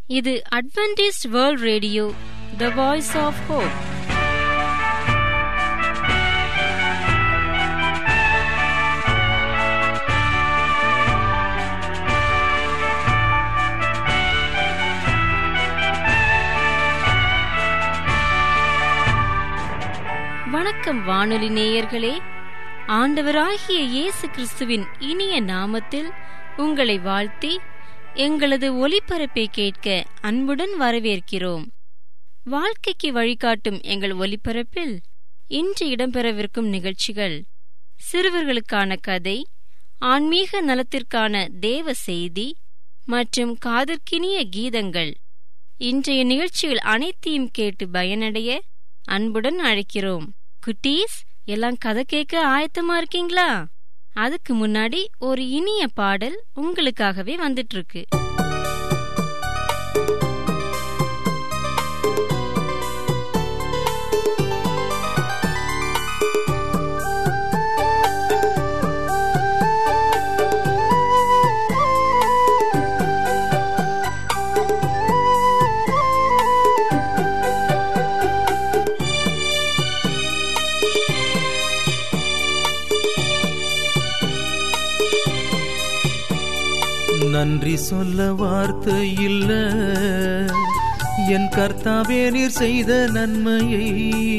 இது Adventist world radio the voice of hope வணக்கம் வானொலி நேயர்களே ஆண்டவராகிய இயேசு கிறிஸ்துவின் இனிய நாமத்தில் உங்களை வாழ்த்தி எங்களது ஒலிபரப்பை கேட்க அன்புடன் வரவேற்கிறோம் வாழ்க்கைக்கு வழிகாட்டும் எங்கள் ஒலிபரப்பில் இன்று இடம்பெறவிருக்கும் நிகழ்ச்சிகள் சிறுவர்களுக்கான கதை ஆன்மீக நலத்திற்கான தேவ செய்தி மற்றும் காதற்கினிய கீதங்கள் இன்றைய நிகழ்ச்சிகள் அனைத்தையும் கேட்டு பயனடைய அன்புடன் அழைக்கிறோம் குட்டீஸ் எல்லாம் கதை கேட்க ஆயத்தமா இருக்கீங்களா அதுக்கு முன்னாடி ஒரு இனிய பாடல் உங்களுக்காகவே வந்துட்டு இருக்கு நன்றி சொல்ல வார்த்தை இல்ல என் கர்த்தாவே நீர் செய்த நன்மையை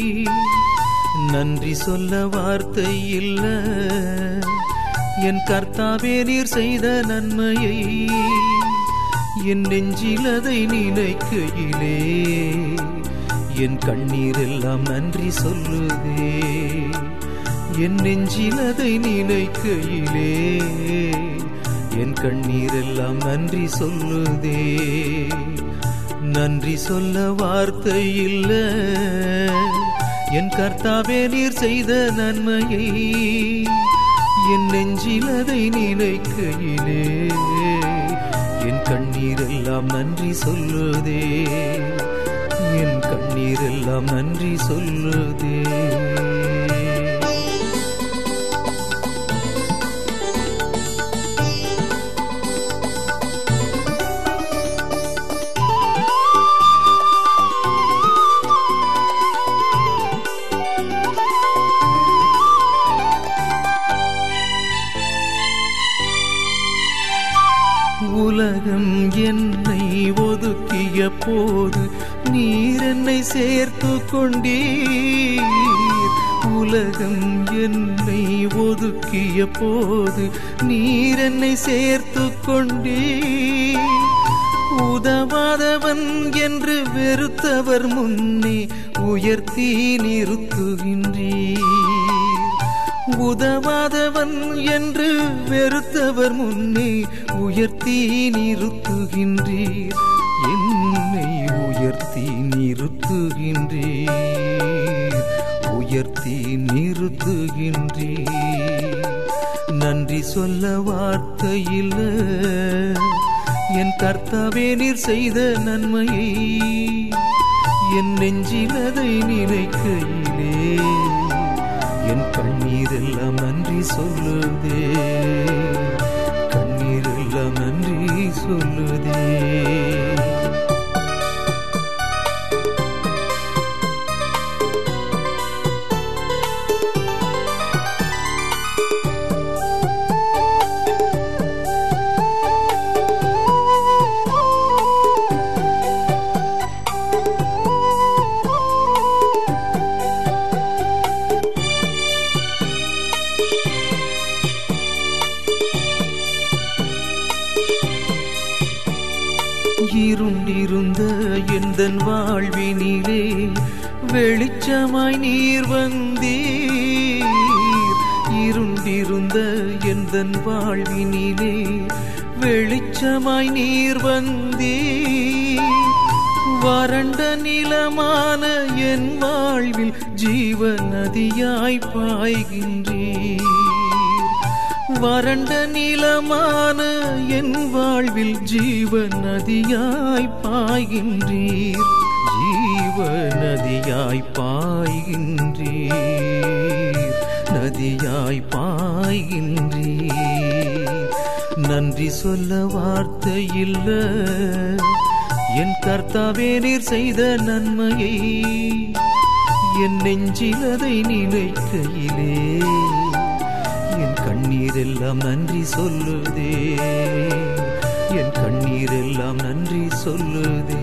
நன்றி சொல்ல வார்த்தை இல்ல என் கர்த்தாவே நீர் செய்த நன்மையை என் நெஞ்சில் அதை நினைக்கையிலே என் கண்ணீர் எல்லாம் நன்றி சொல்லுதே என் நெஞ்சில் அதை நினைக்கையிலே என் கண்ணீர் எல்லாம் நன்றி சொல்லுதே நன்றி சொல்ல வார்த்தை இல்ல என் கர்த்தாவே நீர் செய்த நன்மையை என் நெஞ்சில் அதை நினைக்கையிலே என் கண்ணீர் எல்லாம் நன்றி சொல்லுதே என் கண்ணீர் எல்லாம் நன்றி சொல்லுதே உலகம் என்னை ஒதுக்கிய போது நீர் என்னை சேர்த்து கொண்டீர் உலகம் என்னை ஒதுக்கிய போது நீர் என்னை சேர்த்து கொண்டீர் உதவாதவன் என்று வெறுத்தவர் முன்னே உயர்த்தி நிறுத்துகின்றீர் உதவாதவன் என்று வெறுத்தவர் முன்னே உயர்த்தி நிறுத்துகின்றீர் என்னை உயர்த்தி நிறுத்துகின்றீர் உயர்த்தி நிறுத்துகின்றீர் நன்றி சொல்ல வார்த்தையில் என் கர்த்தாவே நீர் செய்த நன்மையை என் நெஞ்சில் அதை நினைக்கையிலே என் கண்ணீர் எல்லாம் நன்றி சொல்லுதே கண்ணீர் எல்லாம் நன்றி சொல்லுதே இருண்டிருந்த எந்தன் வாழ்வினிலே வெளிச்சமாய் நீர் வந்தீர் இருண்டிருந்த எந்தன் வாழ்வினிலே வெளிச்சமாய் நீர் வந்தீர் வறண்ட நிலமான என் வாழ்வில் ஜீவ நதியாய் பாய்கின்றீர் வறண்ட நிலமான என் வாழ்வில் ஜீவ நதியாய் பாய்கின்றீர் ஜீவ நதியாய் பாய்கின்றீர் நதியாய் பாய்கின்றீர் நன்றி சொல்ல வார்த்தை இல்ல என் கர்த்தாவே நீர் செய்த நன்மையை என் நெஞ்சில் அதை நினைக்கையிலே என் கண்ணீரெல்லாம் நன்றி சொல்லுதே என் கண்ணீரெல்லாம் நன்றி சொல்லுதே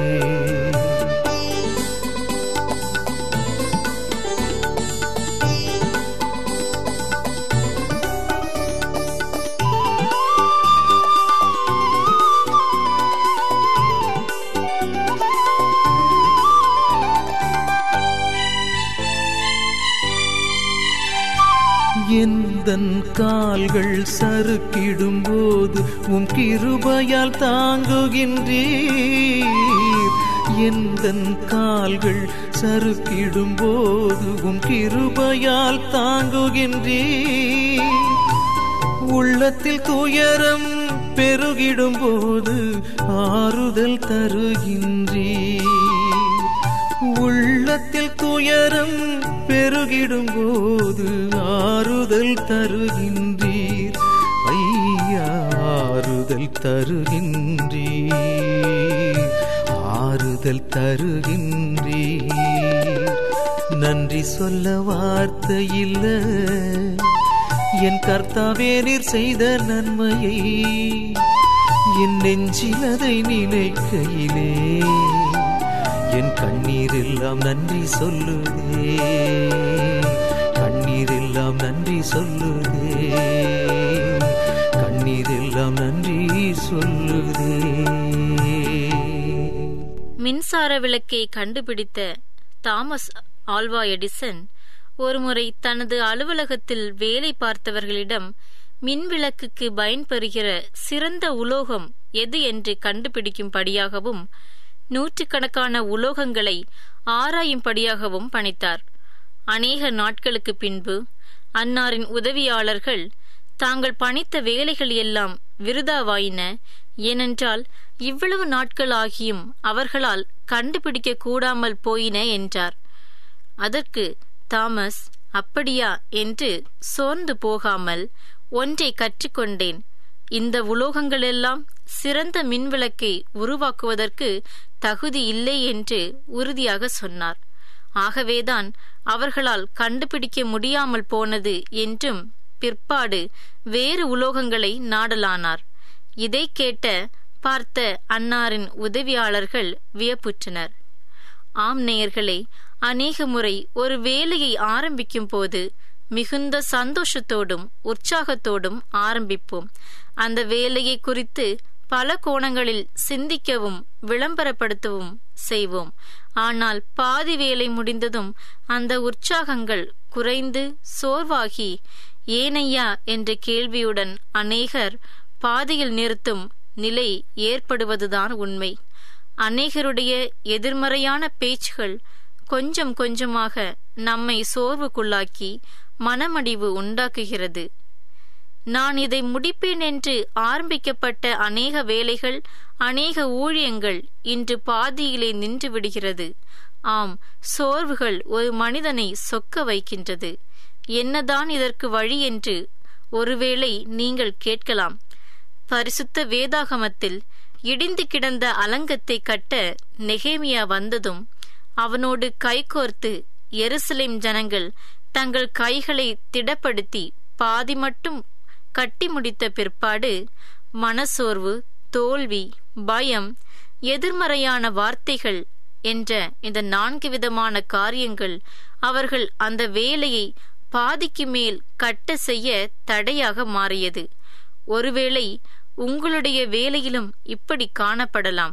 எந்தன் கால்கள் சறுக்கிடும் போது உம் கிருபையால் தாங்குகின்றீர் எந்தன் கால்கள் சறுக்கிடும் போது உம் கிருபையால் தாங்குகின்றீர் உள்ளத்தில் துயரம் பெருகிடும் போது ஆறுதல் தருகின்றீர் உள்ளத்தில் துயரம் பெருகிடும் போது ஆறுதல் தருகின்றீர் ஐயா ஆறுதல் தருகின்றீர் ஆறுதல் தருகின்றீர் நன்றி சொல்ல வார்த்தை இல்ல என் கர்த்தாவே நீர் செய்த நன்மையை என் நெஞ்சில் அதை நினைக்கையிலே என் கண்ணீரெல்லாம் நன்றி சொல்லுதே கண்ணீரெல்லாம் நன்றி சொல்லுதே கண்ணீரெல்லாம் நன்றி சொல்லுதே மின்சார விளக்கை கண்டுபிடித்த தாமஸ் ஆல்வா எடிசன் ஒருமுறை தனது அலுவலகத்தில் வேலை பார்த்தவர்களிடம் மின்விளக்குக்கு பயன்பெறுகிற சிறந்த உலோகம் எது என்று கண்டுபிடிக்கும்படியாகவும் நூற்றுக்கணக்கான உலோகங்களை ஆராயும்படியாகவும் பணித்தார் அநேக நாட்களுக்கு பின்பு அன்னாரின் உதவியாளர்கள் தாங்கள் பணித்த வேலைகள் எல்லாம் விருதாவாயின ஏனென்றால் இவ்வளவு நாட்கள் ஆகியும் அவர்களால் கண்டுபிடிக்க கூடாமல் போயின என்றார் அதற்கு தாமஸ் அப்படியா என்று சோர்ந்து போகாமல் ஒன்றை கற்றுக்கொண்டேன் இந்த உலோகங்களெல்லாம் சிறந்த மின்விளக்கை உருவாக்குவதற்கு தகுதி இல்லை என்று உறுதியாக சொன்னார் ஆகவேதான் அவர்களால் கண்டுபிடிக்க முடியாமல் போனது என்றும் பிற்பாடு வேறு உலோகங்களை நாடலானார் இதை கேட்ட பார்த்த அன்னாரின் உதவியாளர்கள் வியப்புற்றனர் ஆம் நேயர்களே அநேக முறை ஒரு வேலையை ஆரம்பிக்கும் போது மிகுந்த சந்தோஷத்தோடும் உற்சாகத்தோடும் ஆரம்பிப்போம் அந்த வேலையை குறித்து பல கோணங்களில் சிந்திக்கவும் விளம்பரப்படுத்தவும் செய்வோம் ஆனால் பாதி வேலை முடிந்ததும் அந்த உற்சாகங்கள் குறைந்து சோர்வாகி ஏனையா என்ற கேள்வியுடன் அநேகர் பாதியில் நிறுத்தும் நிலை ஏற்படுவதுதான் உண்மை அநேகருடைய எதிர்மறையான பேச்சுகள் கொஞ்சம் கொஞ்சமாக நம்மை சோர்வுக்குள்ளாக்கி மனமடிவு உண்டாக்குகிறது நான் இதை முடிப்பேன் என்று ஆரம்பிக்கப்பட்ட அநேக வேலைகள் அநேக ஊழியங்கள் இன்று பாதியிலே நின்று விடுகிறது ஆம் சோர்வுகள் ஒரு மனிதனை சொக்க வைக்கின்றது என்னதான் இதற்கு வழி என்று ஒருவேளை நீங்கள் கேட்கலாம் பரிசுத்த வேதாகமத்தில் இடிந்து கிடந்த அலங்கத்தை கட்ட நெகேமியா வந்ததும் அவனோடு கைகோர்த்து எருசலேம் ஜனங்கள் தங்கள் கைகளை திடப்படுத்தி பாதி மட்டும் கட்டி முடித்த பிற்பாடு மனசோர்வு தோல்வி பயம் எதிர்மறையான வார்த்தைகள் என்ற இந்த நான்கு விதமான காரியங்கள் அவர்கள் அந்த வேலையை பாதிக்கு மேல் கட்ட செய்ய தடையாக மாறியது ஒருவேளை உங்களுடைய வேலையிலும் இப்படி காணப்படலாம்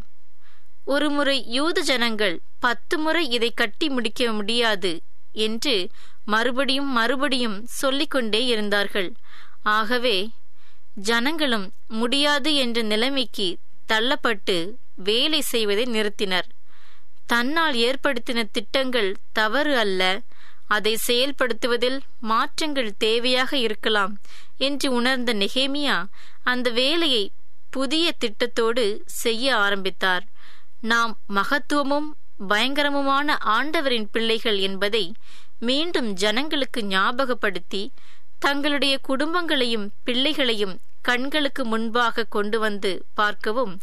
ஒருமுறை யூத ஜனங்கள் பத்து முறை இதை கட்டி முடிக்க முடியாது என்று மறுபடியும் மறுபடியும் சொல்லிக்கொண்டே இருந்தார்கள் ஆகவே ஜனங்களும் முடியாது என்ற நிலைமைக்கு தள்ளப்பட்டு வேலை செய்வதை நிறுத்தினர் தன்னால் ஏற்படுத்தின திட்டங்கள் தவறு அல்ல அதை செயல்படுத்துவதில் மாற்றங்கள் தேவையாக இருக்கலாம் என்று உணர்ந்த நெகேமியா அந்த வேலையை புதிய திட்டத்தோடு செய்ய ஆரம்பித்தார் நாம் மகத்துவமும் பயங்கரமுமான ஆண்டவரின் பிள்ளைகள் என்பதை மீண்டும் ஜனங்களுக்கு ஞாபகப்படுத்தி தங்களுடைய குடும்பங்களையும் பிள்ளைகளையும் கண்களுக்கு முன்பாக கொண்டு வந்து பார்க்கவும்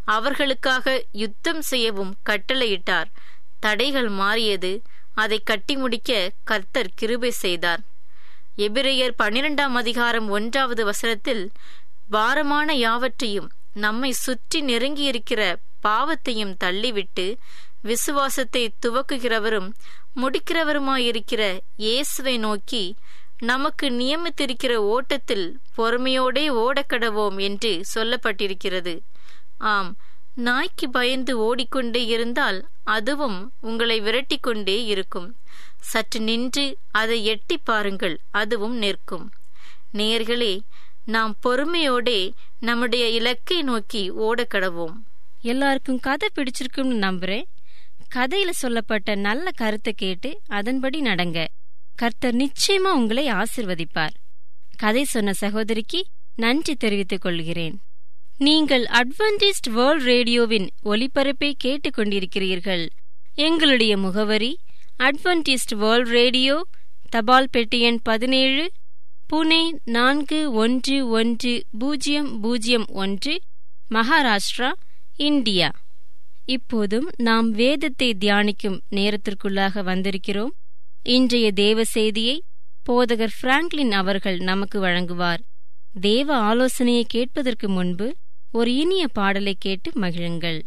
அவர்களுக்காக யுத்தம் செய்யவும் கட்டளையிட்டார் தடைகள் மாறியது அதை கட்டி முடிக்க கர்த்தர் கிருபை செய்தார் எபிரேயர் பன்னிரெண்டாம் அதிகாரம் ஒன்றாவது வசனத்தில் பாரமான யாவற்றையும் நம்மை சுற்றி நெருங்கியிருக்கிற பாவத்தையும் தள்ளிவிட்டு விசுவாசத்தை துவக்குகிறவரும் முடிக்கிறவருமாயிருக்கிற இயேசுவை நோக்கி நமக்கு நியமித்திருக்கிற ஓட்டத்தில் பொறுமையோடே ஓடக்கடவோம் என்று சொல்லப்பட்டிருக்கிறது ஆம் நாய்க்கு பயந்து ஓடிக்கொண்டே இருந்தால் அதுவும் உங்களை விரட்டி கொண்டே இருக்கும் சற்று நின்று அதை எட்டி பாருங்கள் அதுவும் நிற்கும் நேர்களே நாம் பொறுமையோடே நம்முடைய இலக்கை நோக்கி ஓடக்கடவோம் எல்லாருக்கும் கதை பிடிச்சிருக்கும்னு நம்புறேன் கதையில சொல்லப்பட்ட நல்ல கருத்தை கேட்டு அதன்படி நடங்க கர்த்தர் நிச்சயமா உங்களை ஆசிர்வதிப்பார் கதை சொன்ன சகோதரிக்கு நன்றி தெரிவித்துக் கொள்கிறேன் நீங்கள் அட்வென்டிஸ்ட் வேர்ல்ட் ரேடியோவின் ஒலிபரப்பை கேட்டுக் கொண்டிருக்கிறீர்கள் எங்களுடைய முகவரி அட்வென்டிஸ்ட் வேர்ல்ட் ரேடியோ தபால் பெட்டி எண் பதினேழு புனே நான்கு ஒன்று ஒன்று பூஜ்ஜியம் பூஜ்ஜியம் ஒன்று மகாராஷ்டிரா இந்தியா இப்போதும் நாம் வேதத்தை தியானிக்கும் நேரத்திற்குள்ளாக வந்திருக்கிறோம் இன்றைய தேவ செய்தியை போதகர் பிராங்க்லின் அவர்கள் நமக்கு வழங்குவார் தேவ ஆலோசனையை கேட்பதற்கு முன்பு ஒரு இனிய பாடலை கேட்டு மகிழுங்கள்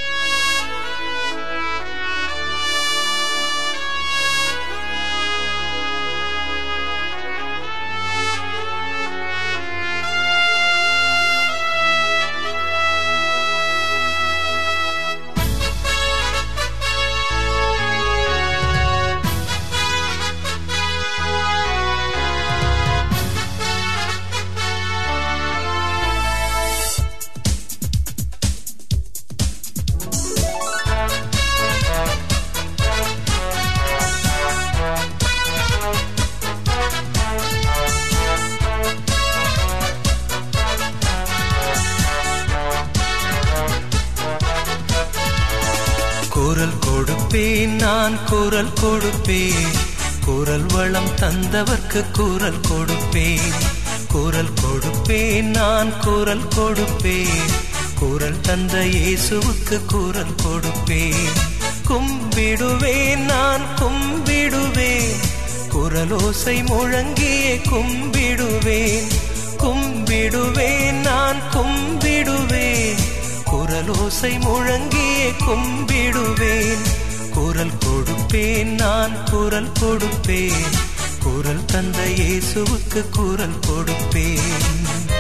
குரல் கொடுப்பேன் நான் குரல் கொடுப்பேன் குரல் வளம் தந்தவர்க்கு குரல் கொடுப்பேன் குரல் கொடுப்பேன் நான் குரல் கொடுப்பேன் குரல் தந்த இயேசுவுக்கு குரல் கொடுப்பேன் கும்பிடுவேன் நான் கும்பிடுவேன் குரலோசை முழங்கியே கும்பிடுவேன் கும்பிடுவேன் நான் கும்பிடுவேன் குரலோசை முழங்கியே கும்பிடுவேன் குரல் கொடுப்பேன் நான் குரல் கொடுப்பேன் குரல் தந்த இயேசுவுக்கு குரல் கொடுப்பேன்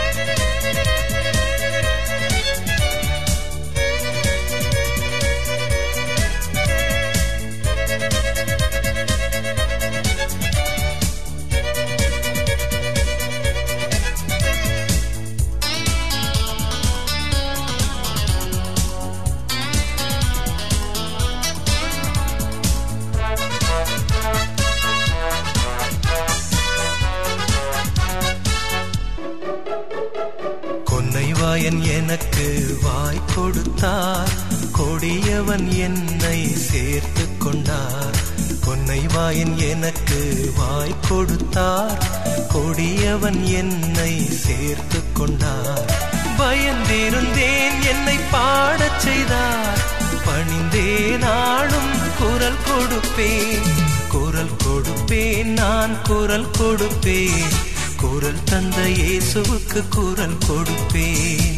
கொன்னைவாயன் எனக்கு வாய் கொடுத்தார் கொடியவன் என்னை சேர்த்து கொண்டார் கொன்னைவாயன் எனக்கு வாய் கொடுத்தார் கொடியவன் என்னை சேர்த்து கொண்டார் பயந்திருந்தேன் என்னை பாடச் செய்தார் பணிந்தே நாளும் குரல் கொடுப்பேன் குரல் கொடுப்பேன் நான் குரல் கொடுப்பேன் குரல் தந்த இயேசுவுக்கு குரல் கொடுப்பேன்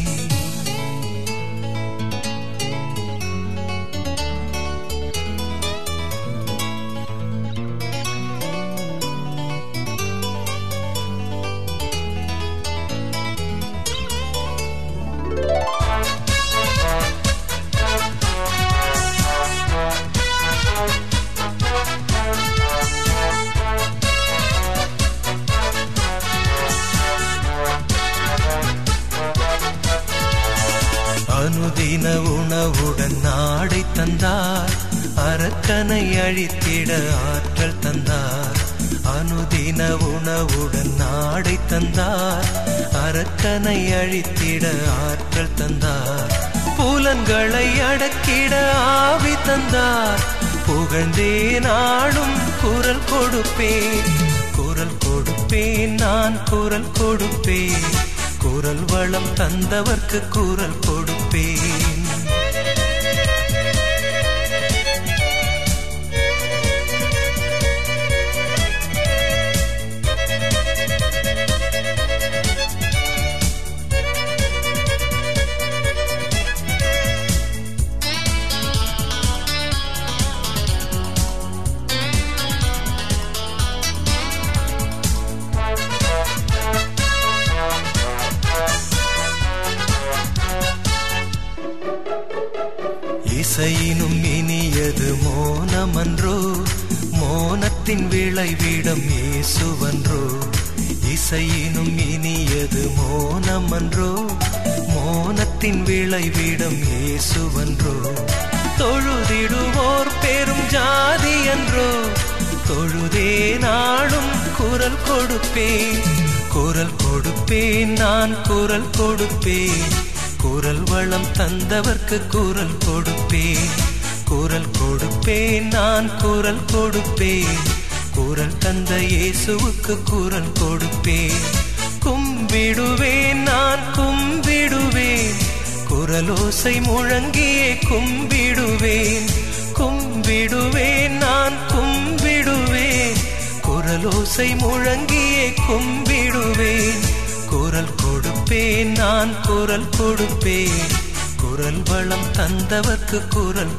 அனுதின உணவுடன் நாடை தந்தார் அரக்கனை அழித்திட ஆற்றல் தந்தார் அனுதின உணவுடன் நாடை தந்தார் அரக்கனை அழித்திட ஆற்றல் தந்தார் புலன்களை அடக்கிட ஆவி தந்தார் புகழ்ந்தே நாடும் குரல் கொடுப்பேன் குரல் கொடுப்பேன் நான் குரல் கொடுப்பேன் குரல் வளம் தந்தவர்க்கு குரல் கொடுப்பேன் இசையினும் இனியது மோனமன்றோ மோனத்தின் விளைவிடம் இயேசுவன்றோ இசையினும் இனியது மோனமன்றோ மோனத்தின் விளைவிடம் இயேசுவன்றோ தொழுதிடுவோர் பெரும் ஜாதி என்றோ தொழுதே நாளும் குரல் கொடுப்பேன் குரல் கொடுப்பேன் நான் குரல் கொடுப்பேன் குரல் வளம் தந்தவர்க்கு குரல் கொடுப்பேன் குரல் கொடுப்பேன் நான் குரல் கொடுப்பேன் குரல் தந்த இயேசுவுக்கு குரல் கொடுப்பேன் கும்பிடுவேன் நான் கும்பிடுவேன் குரலோசை முழங்கியே கும்பிடுவேன் கும்பிடுவேன் நான் கும்பிடுவேன் குரலோசை முழங்கியே கும்பிடுவேன் குரல் கொடுப்பேன் நான் குரல் கொடுப்பேன் குரல் வளம் தந்தவர்க்கு குரல்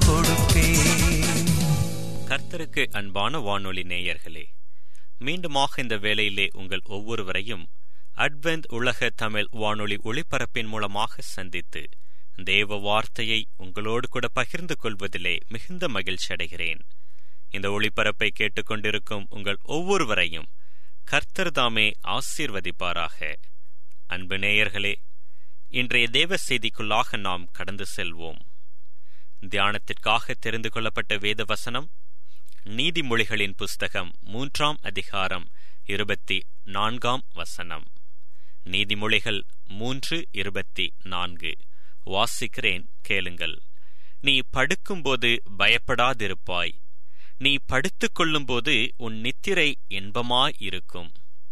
கொடுப்பேன் கர்த்தருக்கு அன்பான வானொலி நேயர்களே மீண்டுமாக இந்த வேளையிலே உங்கள் ஒவ்வொருவரையும் அட்வென்த் உலக தமிழ் வானொலி ஒளிபரப்பின் மூலமாக சந்தித்து தேவ வார்த்தையை உங்களோடு கூட பகிர்ந்து கொள்வதிலே மிகுந்த மகிழ்ச்சி அடைகிறேன் இந்த ஒளிபரப்பை கேட்டுக்கொண்டிருக்கும் உங்கள் ஒவ்வொருவரையும் கர்த்தர் தாமே ஆசீர்வதிப்பாராக அன்பு நேயர்களே இன்றைய தேவ செய்திக்குள்ளாக நாம் கடந்து செல்வோம் தியானத்திற்காக தெரிந்து கொள்ளப்பட்ட வேத வசனம் நீதிமொழிகளின் புஸ்தகம் மூன்றாம் அதிகாரம் இருபத்தி நான்காம் வசனம் நீதிமொழிகள் மூன்று இருபத்தி நான்கு வாசிக்கிறேன் கேளுங்கள் நீ படுக்கும்போது பயப்படாதிருப்பாய் நீ படுத்துக் கொள்ளும்போது உன் நித்திரை இன்பமாயிருக்கும்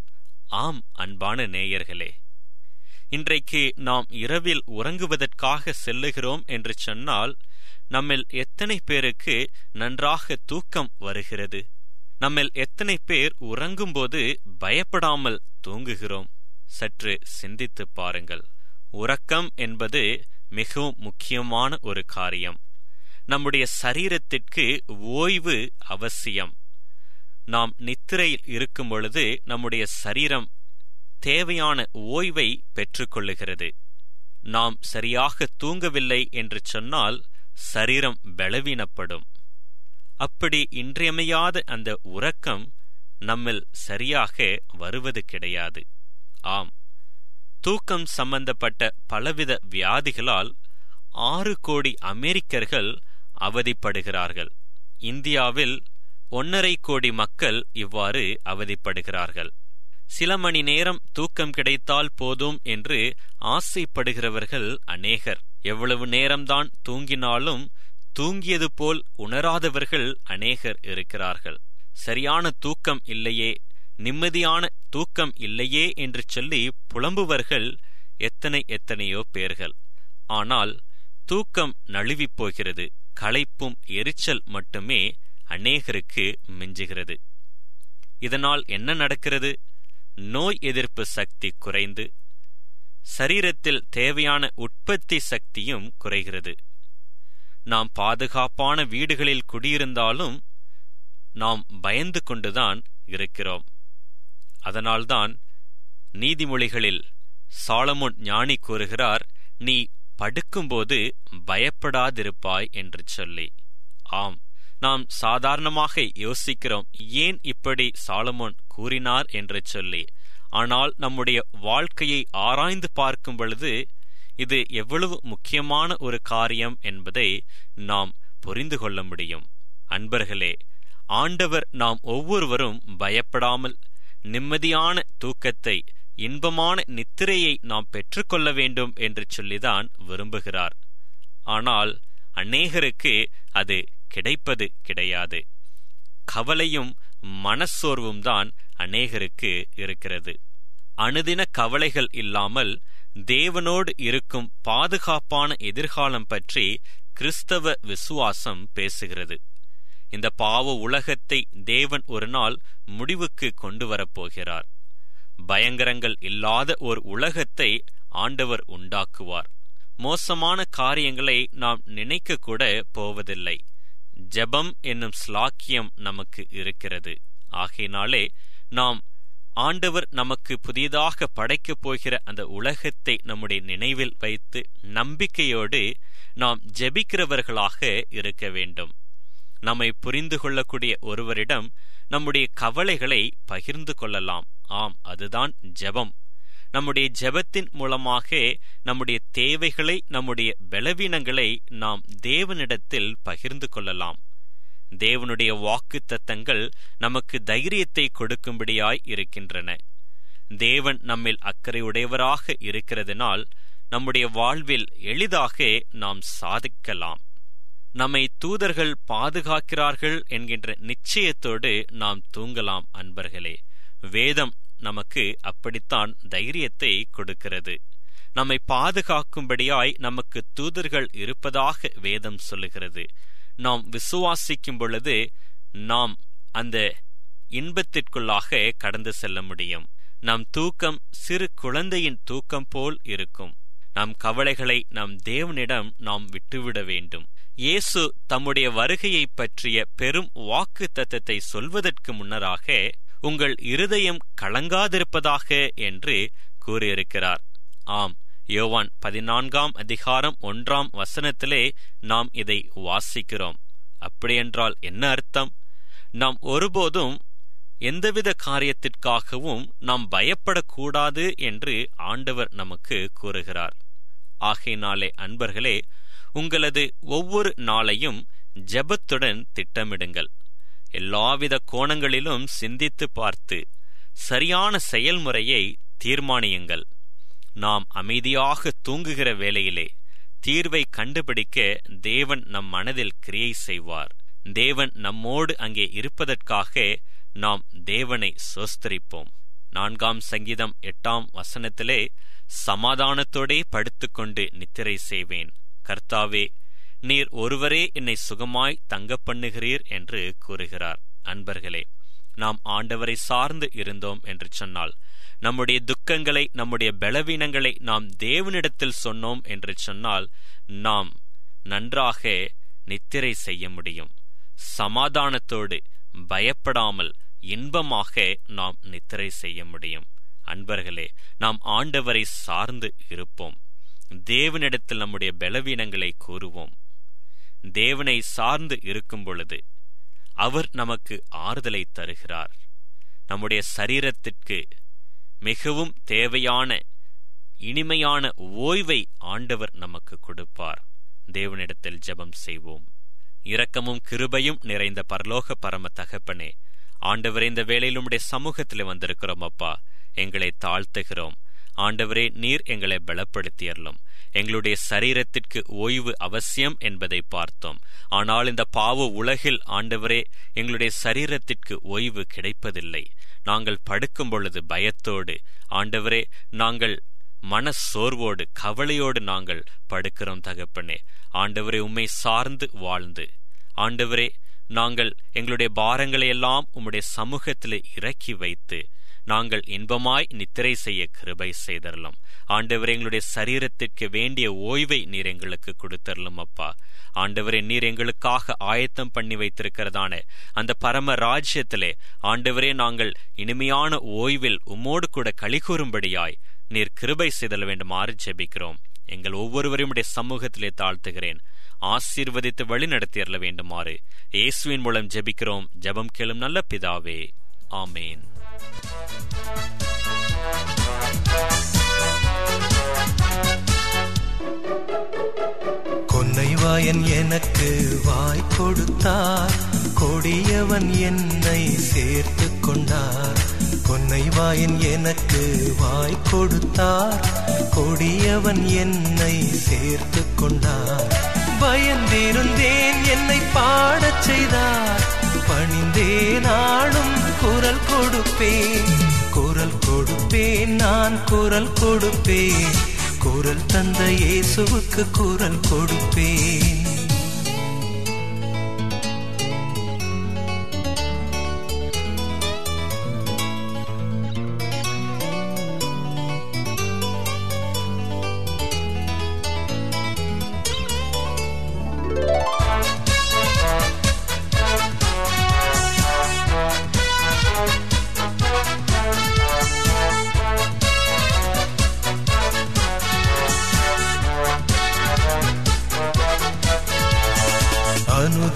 ஆம் அன்பான நேயர்களே இன்றைக்கு நாம் இரவில் உறங்குவதற்காக செல்லுகிறோம் என்று சொன்னால் நம்மில் எத்தனை பேருக்கு நன்றாக தூக்கம் வருகிறது நம்மில் எத்தனை பேர் உறங்கும்போது பயப்படாமல் தூங்குகிறோம் சற்று சிந்தித்துப் பாருங்கள் உறக்கம் என்பது மிகவும் முக்கியமான ஒரு காரியம் நம்முடைய சரீரத்திற்கு ஓய்வு அவசியம் நாம் நித்திரையில் இருக்கும் பொழுது நம்முடைய சரீரம் தேவையான ஓய்வை பெற்றுக்கொள்ளுகிறது நாம் சரியாக தூங்கவில்லை என்று சொன்னால் சரீரம் பலவீனப்படும் அப்படி இன்றியமையாத அந்த உறக்கம் நம்மில் சரியாக வருவது கிடையாது ஆம் தூக்கம் சம்பந்தப்பட்ட பலவித வியாதிகளால் ஆறு கோடி அமெரிக்கர்கள் அவதிப்படுகிறார்கள் இந்தியாவில் ஒன்னரை கோடி மக்கள் இவ்வாறு அவதிப்படுகிறார்கள் சில மணி நேரம் தூக்கம் கிடைத்தால் போதும் என்று ஆசைப்படுகிறவர்கள் அநேகர் எவ்வளவு நேரம்தான் தூங்கினாலும் தூங்கியது போல் உணராதவர்கள் அநேகர் இருக்கிறார்கள் சரியான தூக்கம் இல்லையே நிம்மதியான தூக்கம் இல்லையே என்று சொல்லி புலம்புவர்கள் எத்தனை எத்தனையோ பேர்கள் ஆனால் தூக்கம் நழுவிப் போகிறது களைப்பும் எரிச்சல் மட்டுமே அநேகருக்கு மிஞ்சுகிறது இதனால் என்ன நடக்கிறது நோய் எதிர்ப்பு சக்தி குறைந்து சரீரத்தில் தேவையான உற்பத்தி சக்தியும் குறைகிறது நாம் பாதுகாப்பான வீடுகளில் குடியிருந்தாலும் நாம் பயந்து கொண்டுதான் இருக்கிறோம் அதனால்தான் நீதிமொழிகளில் சாலமோன் ஞானி கூறுகிறார் நீ படுக்கும்போது பயப்படாதிருப்பாய் என்று சொல்லி ஆம் நாம் சாதாரணமாக யோசிக்கிறோம் ஏன் இப்படி சாலமோன் கூறினார் என்று சொல்லி ஆனால் நம்முடைய வாழ்க்கையை ஆராய்ந்து பார்க்கும் பொழுது இது எவ்வளவு முக்கியமான ஒரு காரியம் என்பதை நாம் புரிந்து கொள்ள முடியும் அன்பர்களே ஆண்டவர் நாம் ஒவ்வொருவரும் பயப்படாமல் நிம்மதியான தூக்கத்தை இன்பமான நித்திரையை நாம் பெற்றுக்கொள்ள வேண்டும் என்று சொல்லிதான் விரும்புகிறார் ஆனால் அநேகருக்கு அது கிடைப்பது கிடையாது கவலையும் மனச்சோர்வும் தான் அநேகருக்கு இருக்கிறது அனுதின கவலைகள் இல்லாமல் தேவனோடு இருக்கும் பாதுகாப்பான எதிர்காலம் பற்றி கிறிஸ்தவ விசுவாசம் பேசுகிறது இந்த பாவ உலகத்தை தேவன் ஒரு நாள் முடிவுக்கு கொண்டு வரப்போகிறார் பயங்கரங்கள் இல்லாத ஒரு உலகத்தை ஆண்டவர் உண்டாக்குவார் மோசமான காரியங்களை நாம் நினைக்க கூட போவதில்லை ஜெபம் என்னும் ஸ்லாக்கியம் நமக்கு இருக்கிறது ஆகையினாலே நாம் ஆண்டவர் நமக்கு புதியதாக படைக்கப் போகிற அந்த உலகத்தை நம்முடைய நினைவில் வைத்து நம்பிக்கையோடு நாம் ஜெபிக்கிறவர்களாக இருக்க வேண்டும் நம்மை புரிந்து கொள்ளக்கூடிய ஒருவரிடம் நம்முடைய கவலைகளை பகிர்ந்து கொள்ளலாம் ஆம் அதுதான் ஜெபம் நம்முடைய ஜெபத்தின் மூலமாக நம்முடைய தேவைகளை நம்முடைய பலவீனங்களை நாம் தேவனிடத்தில் பகிர்ந்து கொள்ளலாம் தேவனுடைய வாக்கு தத்தங்கள் நமக்கு தைரியத்தை கொடுக்கும்படியாய் இருக்கின்றன தேவன் நம்மில் அக்கறையுடையவராக இருக்கிறதுனால் நம்முடைய வாழ்வில் எளிதாக நாம் சாதிக்கலாம் நம்மை தூதர்கள் பாதுகாக்கிறார்கள் என்கின்ற நிச்சயத்தோடு நாம் தூங்கலாம் அன்பர்களே வேதம் நமக்கு அப்படித்தான் தைரியத்தை கொடுக்கிறது நம்மை பாதுகாக்கும்படியாய் நமக்கு தூதர்கள் இருப்பதாக வேதம் சொல்லுகிறது நாம் விசுவாசிக்கும் பொழுது நாம் அந்த இன்பத்திற்குள்ளாக கடந்து செல்ல முடியும் நம் தூக்கம் சிறு குழந்தையின் தூக்கம் போல் இருக்கும் நம் கவலைகளை நம் தேவனிடம் நாம் விட்டுவிட வேண்டும் இயேசு தம்முடைய வருகையை பற்றிய பெரும் வாக்கு தத்தத்தை சொல்வதற்கு முன்னராக உங்கள் இருதயம் கலங்காதிருப்பதாக என்று கூறியிருக்கிறார் ஆம் யோவான் பதினான்காம் அதிகாரம் ஒன்றாம் வசனத்திலே நாம் இதை வாசிக்கிறோம் அப்படியென்றால் என்ன அர்த்தம் நாம் ஒருபோதும் எந்தவித காரியத்திற்காகவும் நாம் பயப்படக்கூடாது என்று ஆண்டவர் நமக்கு கூறுகிறார் ஆகையினாலே அன்பர்களே உங்களது ஒவ்வொரு நாளையும் ஜெபத்துடன் திட்டமிடுங்கள் எல்லாவித கோணங்களிலும் சிந்தித்து பார்த்து சரியான செயல்முறையை தீர்மானியுங்கள் நாம் அமைதியாக தூங்குகிற வேளையிலே தீர்வை கண்டுபிடிக்க தேவன் நம் மனதில் கிரியை செய்வார் தேவன் நம்மோடு அங்கே இருப்பதற்காக நாம் தேவனை சோஸ்தரிப்போம் நான்காம் சங்கீதம் எட்டாம் வசனத்திலே சமாதானத்தோடே படுத்துக்கொண்டு நித்திரை செய்வேன் கர்த்தாவே நீர் ஒருவரே என்னை சுகமாய் தங்க பண்ணுகிறீர் என்று கூறுகிறார் அன்பர்களே நாம் ஆண்டவரை சார்ந்து இருந்தோம் என்று சொன்னால் நம்முடைய துக்கங்களை நம்முடைய பலவீனங்களை நாம் தேவனிடத்தில் சொன்னோம் என்று சொன்னால் நாம் நன்றாக நித்திரை செய்ய முடியும் சமாதானத்தோடு பயப்படாமல் இன்பமாக நாம் நித்திரை செய்ய முடியும் அன்பர்களே நாம் ஆண்டவரை சார்ந்து இருப்போம் தேவனிடத்தில் நம்முடைய பலவீனங்களை கூறுவோம் தேவனை சார்ந்து இருக்கும் பொழுது அவர் நமக்கு ஆறுதலை தருகிறார் நம்முடைய சரீரத்திற்கு மிகவும் தேவையான இனிமையான ஓய்வை ஆண்டவர் நமக்கு கொடுப்பார் தேவனிடத்தில் ஜெபம் செய்வோம் இரக்கமும் கிருபையும் நிறைந்த பரலோக பரம தகப்பனே ஆண்டவரே இந்த வேளையில் உம்முடைய சமூகத்தில் வந்திருக்கிறோம் அப்பா எங்களை தாழ்த்துகிறோம் ஆண்டவரே நீர் எங்களை பலப்படுத்தியறலும் எங்களுடைய சரீரத்திற்கு ஓய்வு அவசியம் என்பதை பார்த்தோம் ஆனால் இந்த பாவ உலகில் ஆண்டவரே எங்களுடைய சரீரத்திற்கு ஓய்வு கிடைப்பதில்லை நாங்கள் படுக்கும் பொழுது பயத்தோடு ஆண்டவரே நாங்கள் மன சோர்வோடு கவலையோடு நாங்கள் படுக்கிறோம் தகப்பனே ஆண்டவரே உம்மை சார்ந்து வாழ்ந்து ஆண்டவரே நாங்கள் எங்களுடைய பாரங்களை எல்லாம் உம்முடைய சமூகத்திலே இறக்கி வைத்து நாங்கள் இன்பமாய் நித்திரை செய்ய கிருபை செய்தரலாம் ஆண்டவரே எங்களுடைய சரீரத்திற்கு வேண்டிய ஓய்வை நீர் எங்களுக்கு கொடுத்தரலும் அப்பா ஆண்டவரே நீர் எங்களுக்காக ஆயத்தம் பண்ணி வைத்திருக்கிறதான அந்த பரம ராஜ்யத்திலே ஆண்டவரே நாங்கள் இனிமையான ஓய்வில் உம்மோடு கூட கலிகூறும்படியாய் நீர் கிருபை செய்தல் வேண்டுமாறு ஜெபிக்கிறோம் எங்கள் ஒவ்வொருவரையும் உடைய சமூகத்திலே தாழ்த்துகிறேன் ஆசீர்வதித்து வழி நடத்தியறல வேண்டுமாறு இயேசுவின் மூலம் ஜெபிக்கிறோம் ஜெபம் கேளும் நல்ல பிதாவே ஆமேன் கொன்னைவாயன் எனக்கு வாய் கொடுத்தார் கொடியவன் என்னை சேர்த்து கொண்டார் கொன்னைவாயன் எனக்கு வாய் கொடுத்தார் கொடியவன் என்னை சேர்த்து கொண்டார் பயந்திருந்தேன் என்னை பாடச் செய்தார் பணிந்தே நாளும் குரல் கொடுப்பேன் குரல் கொடுப்பேன் நான் குரல் கொடுப்பேன் குரல் தந்த இயேசுவுக்கு குரல் கொடுப்பேன்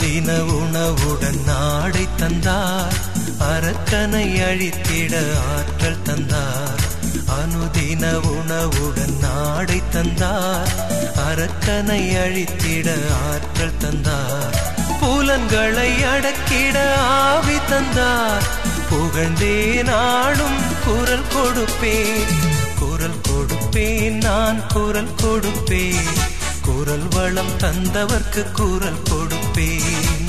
அனுதின உணவுடன் நாடை தந்தார் அரக்கனை அழித்திட ஆற்றல் தந்தார் அனுதின உணவுடன் நாடை தந்தார் அரக்கனை அழித்திட ஆற்றல் தந்தார் புலன்களை அடக்கிட ஆவி தந்தார் புகழ்ந்தே நாளும் குரல் கொடுப்பேன் குரல் கொடுப்பேன் நான் குரல் கொடுப்பேன் குரல் வளம் தந்தவர்க்கு குரல் கொடுப்பேன்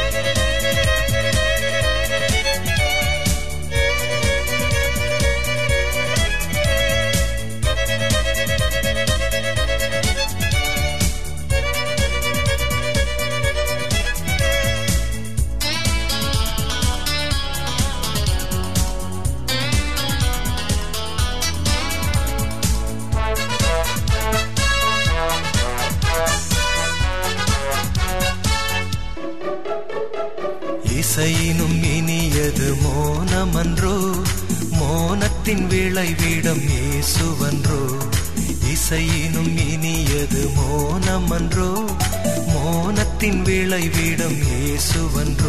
இசையினும் இனியது மோனமன்றோ மோனத்தின் விளைவிடம் இயேசுவன்றோ இசையினும் இனியது மோனமன்றோ மோனத்தின் விளைவிடம் இயேசுவன்றோ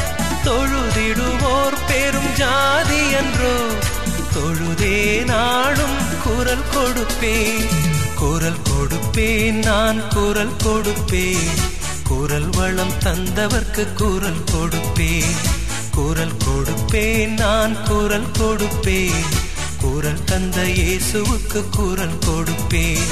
தொழுதிடுவோர் பெரும் ஜாதி என்றோ தொழுதே நாடும் குரல் கொடுப்பேன் குரல் கொடுப்பேன் நான் குரல் கொடுப்பேன் குரல் வளம் தந்தவர்க்கு குரல் கொடுப்பேன் குரல் கொடுப்பேன் நான் குரல் கொடுப்பேன் குரல் தந்த இயேசுவுக்கு குரல் கொடுப்பேன்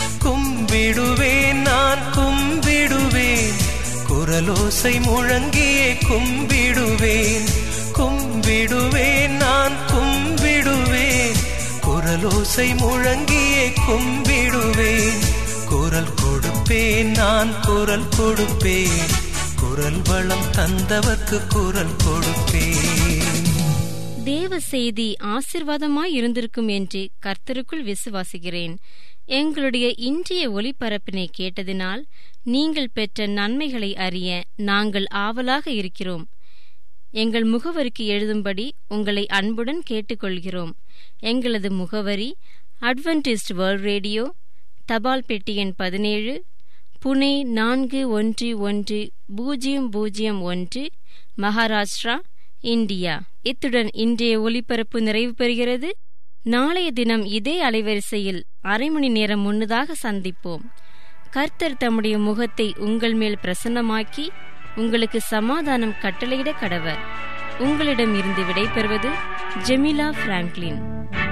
கும்பிடுவேன் நான் கும்பிடுவேன் குரலோசை முழங்கியே கும்பிடுவேன் கும்பிடுவேன் நான் கும்பிடுவேன் குரலோசை முழங்கியே கும்பிடுவேன் குரல் கொடுப்பேன் நான் குரல் கொடுப்பேன் குரல் வளம் தந்தவர்க்கு குரல் கொடுப்பேன் தேவ செய்தி ஆசிர்வாதமாய் இருந்திருக்கும் என்று கர்த்தருக்குள் விசுவாசிக்கிறேன் எங்களுடைய இன்றைய ஒளிபரப்பினை கேட்டதினால் நீங்கள் பெற்ற நன்மைகளை அறிய நாங்கள் ஆவலாக இருக்கிறோம் எங்கள் முகவரிக்கு எழுதும்படி உங்களை அன்புடன் கேட்டுக்கொள்கிறோம் எங்களது முகவரி அட்வென்டிஸ்ட் வேர்ல்ட் ரேடியோ தபால் பெட்டி எண் பதினேழு புனே நான்கு ஒன்று ஒன்று பூஜ்ஜியம் பூஜ்ஜியம் ஒன்று மகாராஷ்டிரா இந்தியா இத்துடன் இன்றைய ஒலிபரப்பு நிறைவு பெறுகிறது நாளைய தினம் இதே அலைவரிசையில் அரை மணி நேரம் முன்னதாக சந்திப்போம் கர்த்தர் தம்முடைய முகத்தை உங்கள் மேல் பிரசன்னமாக்கி உங்களுக்கு சமாதானம் கட்டளையிட கடவர் உங்களிடம் இருந்து விடைபெறுவது ஜெமிலா பிராங்க்லின்